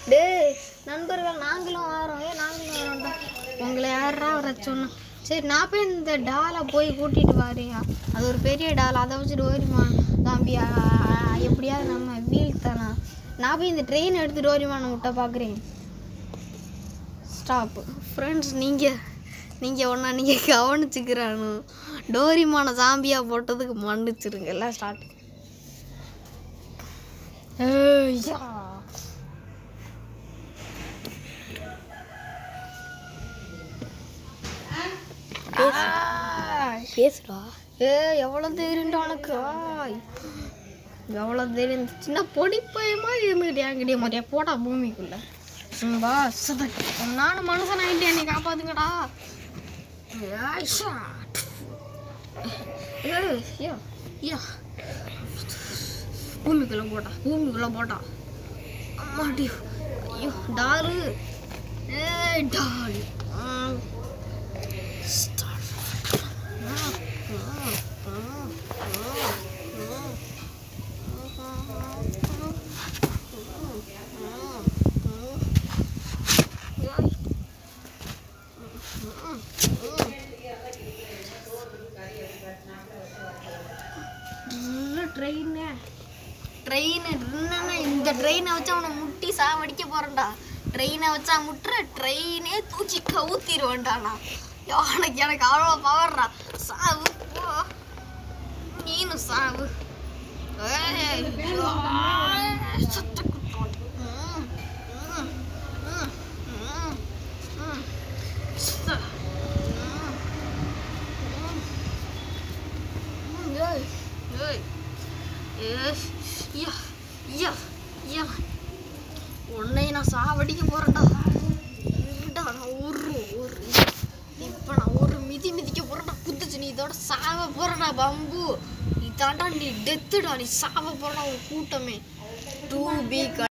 டேய் நண்பர்கள் நாங்களும் வரோம் ஏ நாங்களும் வரோம்டா உங்களை யாரா வர சொன்னோம் சரி நான் போய் இந்த டாலை போய் கூட்டிட்டு வாரியா அது ஒரு பெரிய டால் அதை வச்சுட்டு ஓரிமா தாம்பியா எப்படியாவது நம்ம வீழ்த்தலாம் நான் போய் இந்த ட்ரெயின் எடுத்துட்டு ஓரிமா நான் விட்ட பார்க்குறேன் ஸ்டாப் ஃப்ரெண்ட்ஸ் நீங்கள் நீங்கள் ஒன்றா நீங்கள் கவனிச்சுக்கிறானு டோரிமான சாம்பியா போட்டதுக்கு மன்னிச்சிருங்க எல்லாம் ஸ்டார்ட் ஏய்யா பேசுடா ஏ எவ்வளோ தைரியம்டா உனக்கு ஆய். எவ்வளோ தைரியம் சின்ன பொடி பயமா இருந்துக்கிட்டு என்கிட்டயே மாதிரியா போடா பூமிக்குள்ள சும்பா சதக் நானும் மனுஷன் ஆகிட்டே என்னை காப்பாத்துங்கடா ஆயிஷா. ஏய், யா, யா. பூமிக்குள்ள போட்டா பூமிக்குள்ள போட்டா அம்மாடி ஐயோ டாலு ஏய் டாலு ம். Start. ட்ரெயின் ட்ரெயின் இந்த ட்ரெயினை வச்சு அவனை முட்டி சாவடிக்க போறேன்டா ட்ரெயினை வச்சா முட்டுற ட்ரெயினே தூக்கி கவுத்திடுவேன்டா நான் எனக்கு எனக்கு அவ்வளோ பவர்றா சாவு போ நீனும் சாவு ஏய், ஆய், சத்த குத்தோம். ம், ம், ம், ம், ம். சத்த. ம், ம். ம், ஏய், ஏய். ஏய், யா, யா, யா. உன்னை நான் சாவடிக்க போறேன்டா இருடா நான் ஒரு ஒரு இப்ப நான் ஒரு மிதி மிதிக்க போறேன்டா குத்துச்சு நீ இதோட சாவ போறடா பம்பு நீ தாண்டா நீ டெத்துடா நீ சாவ போறடா ஒரு கூட்டமே டூ பி